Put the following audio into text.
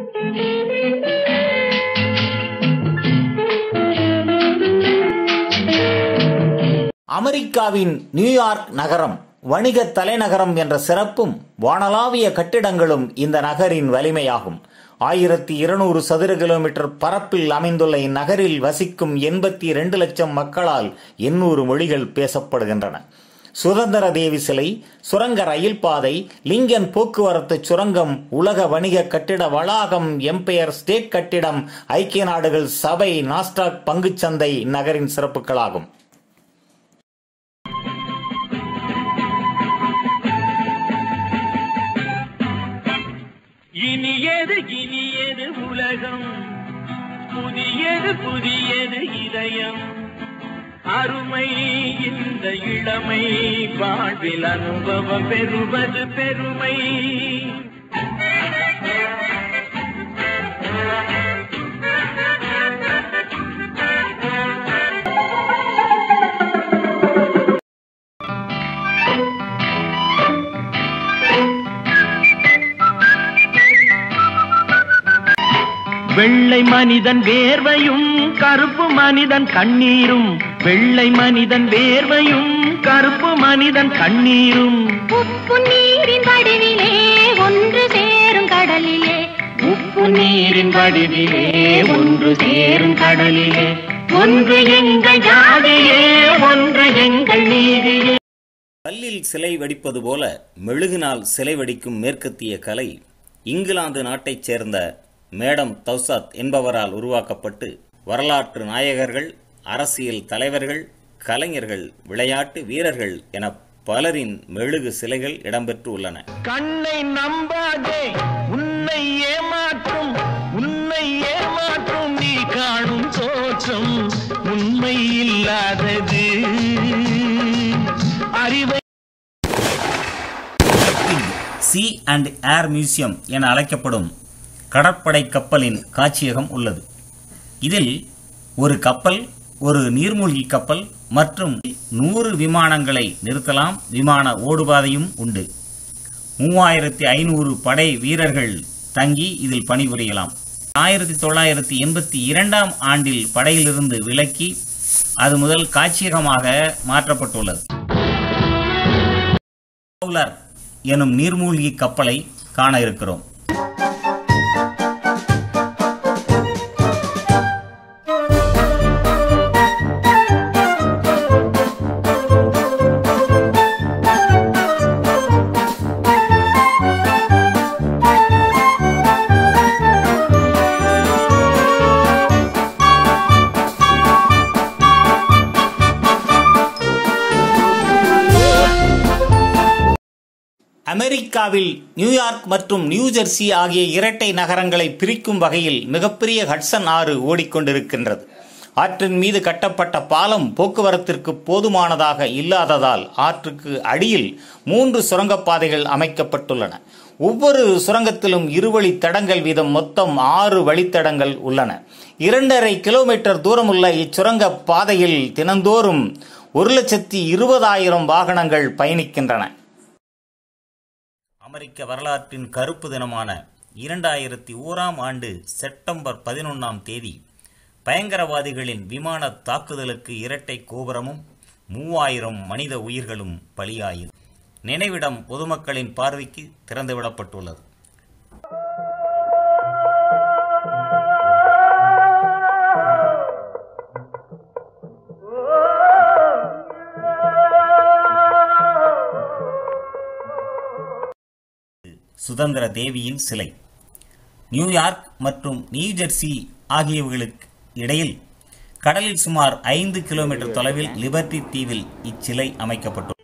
அமெரிக்காவின் நியூயார்க் நகரம் வணிக தலைநகரம் என்ற சிறப்பும் வானளாவிய கட்டிடங்களும் இந்த நகரின் வலிமையாகும் ஆயிரத்தி இருநூறு சதுர கிலோமீட்டர் பரப்பில் அமைந்துள்ள இந்நகரில் வசிக்கும் எண்பத்தி இரண்டு லட்சம் மக்களால் எண்ணூறு மொழிகள் பேசப்படுகின்றன சுதந்திர தேவி சிலை சுரங்க ரயில் பாதை லிங்கன் போக்குவரத்து சுரங்கம் உலக வணிக கட்டிட வளாகம் எம்பையர் ஸ்டேட் கட்டிடம் ஐக்கிய நாடுகள் சபை நாஸ்டாக் பங்குச்சந்தை இந்நகரின் சிறப்புகளாகும் இனியது இனியது உலகம் புதியது புதியது இதயம் அருமை இந்த இளமை வாழ்வில் அனுபவம் பெறுவது பெருமை வெள்ளை மனிதன் வேர்வையும் கருப்பு மனிதன் கண்ணீரும் வெள்ளை மனிதன் வேர்வையும் கருப்பு மனிதன் கண்ணீரும் உப்பு நீரின் வடிவிலே ஒன்று சேரும் கடலிலே உப்பு நீரின் வடிவிலே ஒன்று சேரும் கடலிலே ஒன்று எங்கள் ஜாதியே ஒன்று எங்கள் நீதியே கல்லில் சிலை வடிப்பது போல மெழுகினால் சிலை வடிக்கும் மேற்கத்திய கலை இங்கிலாந்து நாட்டைச் சேர்ந்த மேடம் தௌசாத் என்பவரால் உருவாக்கப்பட்டு வரலாற்று நாயகர்கள் அரசியல் தலைவர்கள் கலைஞர்கள் விளையாட்டு வீரர்கள் என பலரின் மெழுகு சிலைகள் இடம்பெற்று உள்ளன கண்ணை நம்பாதே உன்னை ஏமாற்றும் உன்னை ஏமாற்றும் நீ காணும் தோற்றம் உண்மை இல்லாதது அறிவை சி அண்ட் ஏர் மியூசியம் என அழைக்கப்படும் கடற்படை கப்பலின் காட்சியகம் உள்ளது இதில் ஒரு கப்பல் ஒரு நீர்மூழ்கி கப்பல் மற்றும் நூறு விமானங்களை நிறுத்தலாம் விமான ஓடுபாதையும் உண்டு மூவாயிரத்தி ஐநூறு படை வீரர்கள் தங்கி இதில் பணிபுரியலாம் ஆயிரத்தி தொள்ளாயிரத்தி எண்பத்தி இரண்டாம் ஆண்டில் படையிலிருந்து விலக்கி அது முதல் காட்சியகமாக மாற்றப்பட்டுள்ளது பவுலர் எனும் நீர்மூழ்கி கப்பலை காண இருக்கிறோம் அமெரிக்காவில் நியூயார்க் மற்றும் நியூ ஜெர்சி ஆகிய இரட்டை நகரங்களை பிரிக்கும் வகையில் மிகப்பெரிய ஹட்சன் ஆறு ஓடிக்கொண்டிருக்கின்றது ஆற்றின் மீது கட்டப்பட்ட பாலம் போக்குவரத்திற்கு போதுமானதாக இல்லாததால் ஆற்றுக்கு அடியில் மூன்று சுரங்கப்பாதைகள் அமைக்கப்பட்டுள்ளன ஒவ்வொரு சுரங்கத்திலும் இருவழி தடங்கள் வீதம் மொத்தம் ஆறு வழித்தடங்கள் உள்ளன இரண்டரை கிலோமீட்டர் தூரமுள்ள இச்சுரங்க பாதையில் தினந்தோறும் ஒரு லட்சத்தி இருபதாயிரம் வாகனங்கள் பயணிக்கின்றன அமெரிக்க வரலாற்றின் கருப்பு தினமான இரண்டாயிரத்தி ஓராம் ஆண்டு செப்டம்பர் பதினொன்றாம் தேதி பயங்கரவாதிகளின் விமான தாக்குதலுக்கு இரட்டை கோபுரமும் மூவாயிரம் மனித உயிர்களும் பலியாயின நினைவிடம் பொதுமக்களின் பார்வைக்கு திறந்துவிடப்பட்டுள்ளது சுதந்திர தேவியின் சிலை நியூயார்க் மற்றும் நியூ ஜெர்சி ஆகியவைகளுக்கு இடையில் கடலில் சுமார் ஐந்து கிலோமீட்டர் தொலைவில் லிபர்டி தீவில் இச்சிலை அமைக்கப்பட்டுள்ளது